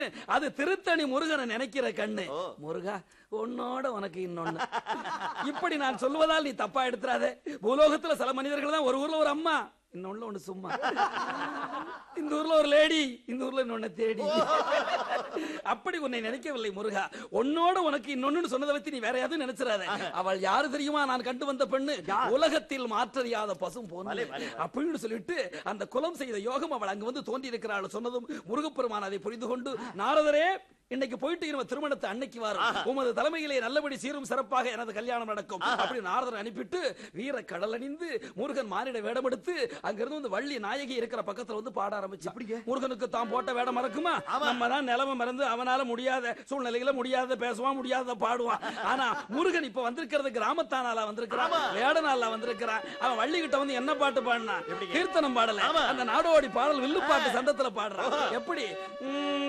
அது திருத்தணி முருகனை நினைக்கிற கண்ணு முருகா உன்னோட உனக்கு இன்னொன்னு இப்படி நான் சொல்வதால் நீ தப்பா எடுத்துறாத பூலோகத்துல சில மனிதர்கள் தான் ஒரு ஊர்ல ஒரு அம்மா இன்னொன்னு ஒண்ணு சும்மா இந்த ஊர்ல ஒரு லேடி இந்த ஊர்ல இன்னொன்னு தேடி அப்படி உன்னை நினைக்கவில்லை முருகா உன்னோட உனக்கு இன்னொன்னு சொன்னதை வச்சு நீ வேற எதுவும் நினைச்சிடாத அவள் யாரு தெரியுமா நான் கண்டு வந்த பெண்ணு உலகத்தில் மாற்றறியாத பசும் போன அப்படின்னு சொல்லிட்டு அந்த குலம் செய்த யோகம் அவள் அங்கு வந்து தோன்றி இருக்கிறாள் சொன்னதும் முருகப்பெருமான் அதை புரிந்து கொண்டு நாரதரே இன்னைக்கு போயிட்டு இவன் திருமணத்தை அன்னைக்கு வரும் உமது தலைமையிலே நல்லபடி சீரும் சிறப்பாக எனது கல்யாணம் நடக்கும் அப்படி நாரதர் அனுப்பிட்டு வீர கடல் அணிந்து முருகன் மானிட வேடம் எடுத்து அங்கிருந்து வந்து வள்ளி நாயகி இருக்கிற பக்கத்துல வந்து பாட ஆரம்பிச்சு முருகனுக்கு தான் போட்ட வேடம் மறக்குமா நம்ம தான் நிலைமை மறந்து அவனால முடியாத சூழ்நிலையில முடியாத பேசுவான் முடியாத பாடுவான் ஆனா முருகன் இப்ப வந்திருக்கிறது கிராமத்தானால வந்திருக்கிறான் வேடனால வந்திருக்கிறான் அவன் வள்ளி கிட்ட வந்து என்ன பாட்டு பாடினான் கீர்த்தனம் பாடல அந்த நாடோடி பாடல் வில்லு பாட்டு சண்டத்துல பாடுறான் எப்படி உம்,